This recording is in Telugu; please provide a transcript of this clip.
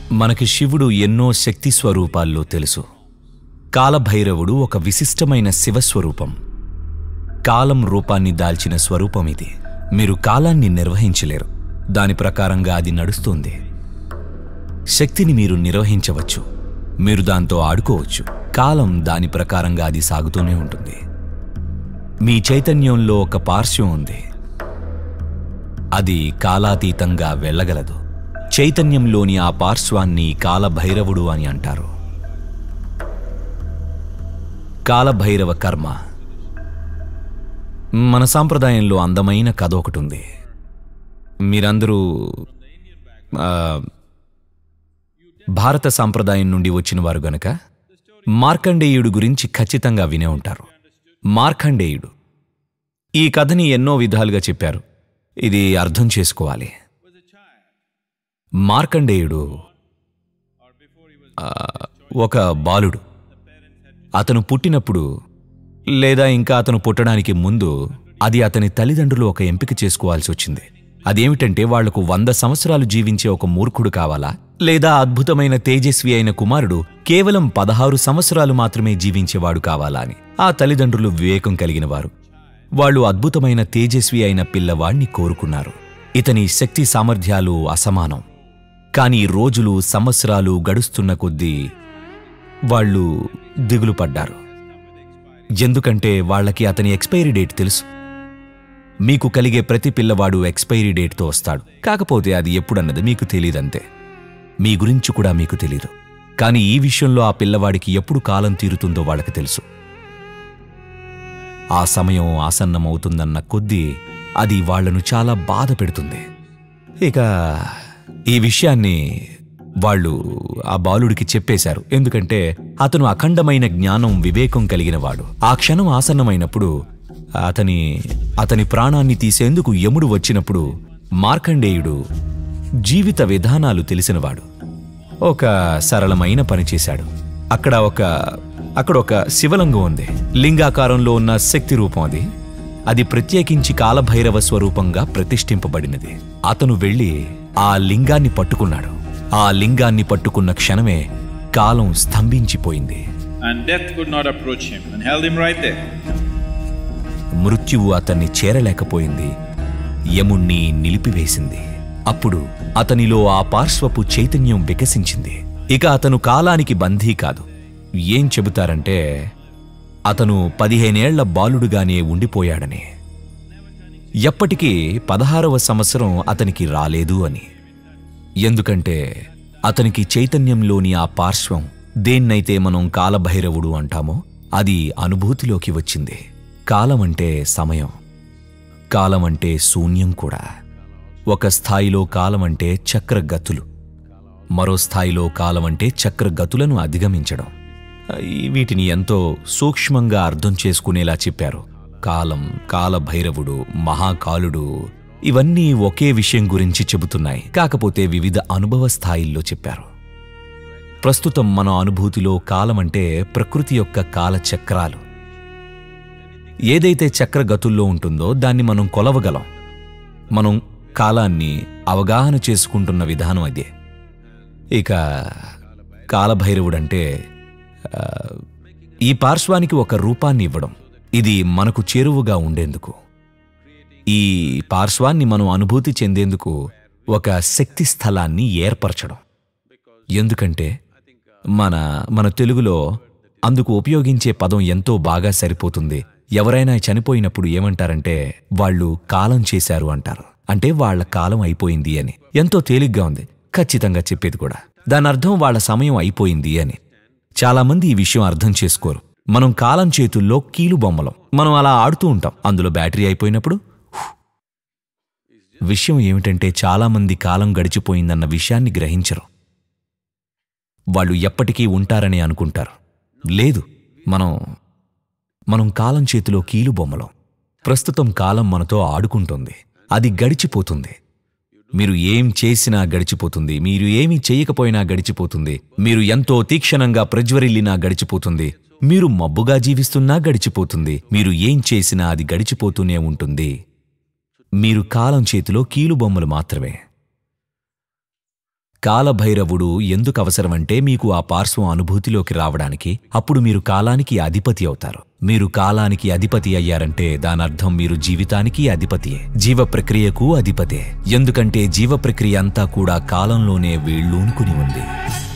మనకి శివుడు ఎన్నో శక్తి స్వరూపాల్లో తెలుసు కాలభైరవుడు ఒక విశిష్టమైన శివస్వరూపం కాలం రూపాన్ని దాల్చిన స్వరూపం ఇది మీరు కాలాన్ని నిర్వహించలేరు దాని ప్రకారంగా అది నడుస్తుంది శక్తిని మీరు నిర్వహించవచ్చు మీరు దాంతో ఆడుకోవచ్చు కాలం దాని ప్రకారంగా అది సాగుతూనే ఉంటుంది మీ చైతన్యంలో ఒక పార్శ్వం ఉంది అది కాలాతీతంగా వెళ్ళగలదు చైతన్యంలోని ఆ పార్శ్వాన్ని కాలభైరవుడు అని అంటారు కాలభైరవ కర్మ మన సాంప్రదాయంలో అందమైన కథ ఒకటి ఉంది మీరందరూ ఆ, భారత సాంప్రదాయం నుండి వచ్చిన వారు గనక మార్కండేయుడు గురించి ఖచ్చితంగా వినే ఉంటారు మార్కండేయుడు ఈ కథని ఎన్నో విధాలుగా చెప్పారు ఇది అర్థం చేసుకోవాలి మార్కండేయుడు ఆ, ఒక బాలుడు అతను పుట్టినప్పుడు లేదా ఇంకా అతను పుట్టడానికి ముందు అది అతని తల్లిదండ్రులు ఒక ఎంపిక చేసుకోవాల్సి వచ్చింది అదేమిటంటే వాళ్లకు వంద సంవత్సరాలు జీవించే ఒక మూర్ఖుడు కావాలా లేదా అద్భుతమైన తేజస్వి అయిన కుమారుడు కేవలం పదహారు సంవత్సరాలు మాత్రమే జీవించేవాడు కావాలా అని ఆ తల్లిదండ్రులు వివేకం కలిగిన వారు వాళ్ళు అద్భుతమైన తేజస్వి అయిన పిల్లవాణ్ణి కోరుకున్నారు ఇతని శక్తి సామర్థ్యాలు అసమానం కానీ రోజులు సంవత్సరాలు గడుస్తున్న కొద్దీ వాళ్ళు దిగులు పడ్డారు ఎందుకంటే వాళ్ళకి అతని ఎక్స్పైరీ డేట్ తెలుసు మీకు కలిగే ప్రతి పిల్లవాడు ఎక్స్పైరీ డేట్తో వస్తాడు కాకపోతే అది ఎప్పుడన్నది మీకు తెలియదంతే మీ గురించి కూడా మీకు తెలీదు కానీ ఈ విషయంలో ఆ పిల్లవాడికి ఎప్పుడు కాలం తీరుతుందో వాళ్ళకి తెలుసు ఆ సమయం ఆసన్నమవుతుందన్న కొద్దీ అది వాళ్లను చాలా బాధ పెడుతుంది ఇక ఈ విషయాన్ని వాళ్ళు ఆ బాలుడికి చెప్పేశారు ఎందుకంటే అతను అఖండమైన జ్ఞానం వివేకం కలిగినవాడు ఆ క్షణం ఆసన్నమైనప్పుడు అతని అతని ప్రాణాన్ని తీసేందుకు యముడు వచ్చినప్పుడు మార్కండేయుడు జీవిత విధానాలు తెలిసినవాడు ఒక సరళమైన పని చేశాడు అక్కడ ఒక అక్కడ ఒక శివలింగం ఉంది లింగాకారంలో ఉన్న శక్తి రూపం అది అది ప్రత్యేకించి కాలభైరవ స్వరూపంగా ప్రతిష్ఠింపబడినది అతను వెళ్ళి ఆ లింగాన్ని పట్టుకున్నాడు ఆ లింగాన్ని పట్టుకున్న క్షణమే కాలం స్తంభించిపోయింది And death could not approach him and held him right there. మృత్యువు అతన్ని చేరలేకపోయింది యముణ్ణి నిలిపివేసింది అప్పుడు అతనిలో ఆ పార్శ్వపు చైతన్యం వికసించింది ఇక అతను కాలానికి బందీ కాదు ఏం చెబుతారంటే అతను పదిహేనేళ్ల బాలుడుగానే ఉండిపోయాడని ఎప్పటికీ పదహారవ సంవత్సరం అతనికి రాలేదు అని ఎందుకంటే అతనికి చైతన్యంలోని ఆ పార్శ్వం దేన్నైతే మనం కాలభైరవుడు అంటామో అది అనుభూతిలోకి వచ్చింది కాలం అంటే సమయం కాలం అంటే శూన్యం కూడా ఒక స్థాయిలో కాలం అంటే చక్రగతులు మరో స్థాయిలో కాలం అంటే చక్రగతులను అధిగమించడం ఈ వీటిని ఎంతో సూక్ష్మంగా అర్థం చేసుకునేలా చెప్పారు కాలం కాలభైరవుడు మహాకాలుడు ఇవన్నీ ఒకే విషయం గురించి చెబుతున్నాయి కాకపోతే వివిధ అనుభవ స్థాయిల్లో చెప్పారు ప్రస్తుతం మన అనుభూతిలో కాలం అంటే ప్రకృతి యొక్క కాల చక్రాలు ఏదైతే చక్రగతుల్లో ఉంటుందో దాన్ని మనం కొలవగలం మనం కాలాన్ని అవగాహన చేసుకుంటున్న విధానం అదే ఇక కాలభైరవుడంటే ఆ, ఈ పార్శ్వానికి ఒక రూపాన్ని ఇవ్వడం ఇది మనకు చేరువగా ఉండేందుకు ఈ పార్శ్వాన్ని మనం అనుభూతి చెందేందుకు ఒక శక్తి స్థలాన్ని ఏర్పరచడం ఎందుకంటే మన మన తెలుగులో అందుకు ఉపయోగించే పదం ఎంతో బాగా సరిపోతుంది ఎవరైనా చనిపోయినప్పుడు ఏమంటారంటే వాళ్ళు కాలం చేశారు అంటారు అంటే వాళ్ళ కాలం అయిపోయింది అని ఎంతో తేలిగ్గా ఉంది ఖచ్చితంగా చెప్పేది కూడా దాని అర్థం వాళ్ళ సమయం అయిపోయింది అని చాలామంది ఈ విషయం అర్థం చేసుకోరు మనం కాలం చేతుల్లో కీలు బొమ్మలం మనం అలా ఆడుతూ ఉంటాం అందులో బ్యాటరీ అయిపోయినప్పుడు హు. విషయం ఏమిటంటే చాలామంది కాలం గడిచిపోయిందన్న విషయాన్ని గ్రహించరు వాళ్ళు ఎప్పటికీ ఉంటారని అనుకుంటారు లేదు మనం మనం కాలం చేతిలో కీలు బొమ్మలం ప్రస్తుతం కాలం మనతో ఆడుకుంటుంది అది గడిచిపోతుంది మీరు ఏం చేసినా గడిచిపోతుంది మీరు ఏమి చేయకపోయినా గడిచిపోతుంది మీరు ఎంతో తీక్షణంగా ప్రజ్వరిల్లినా గడిచిపోతుంది మీరు మబ్బుగా జీవిస్తున్నా గడిచిపోతుంది మీరు ఏం చేసినా అది గడిచిపోతూనే ఉంటుంది మీరు కాలం చేతిలో కీలుబొమ్మలు మాత్రమే కాలభైరవుడు ఎందుకు అవసరమంటే మీకు ఆ పార్శ్వం అనుభూతిలోకి రావడానికి అప్పుడు మీరు కాలానికి అధిపతి అవుతారు మీరు కాలానికి అధిపతి అయ్యారంటే దానర్థం మీరు జీవితానికి అధిపతియే జీవ ప్రక్రియకు అధిపతే ఎందుకంటే జీవ ప్రక్రియ అంతా కూడా కాలంలోనే వీళ్ళూనుకుని ఉంది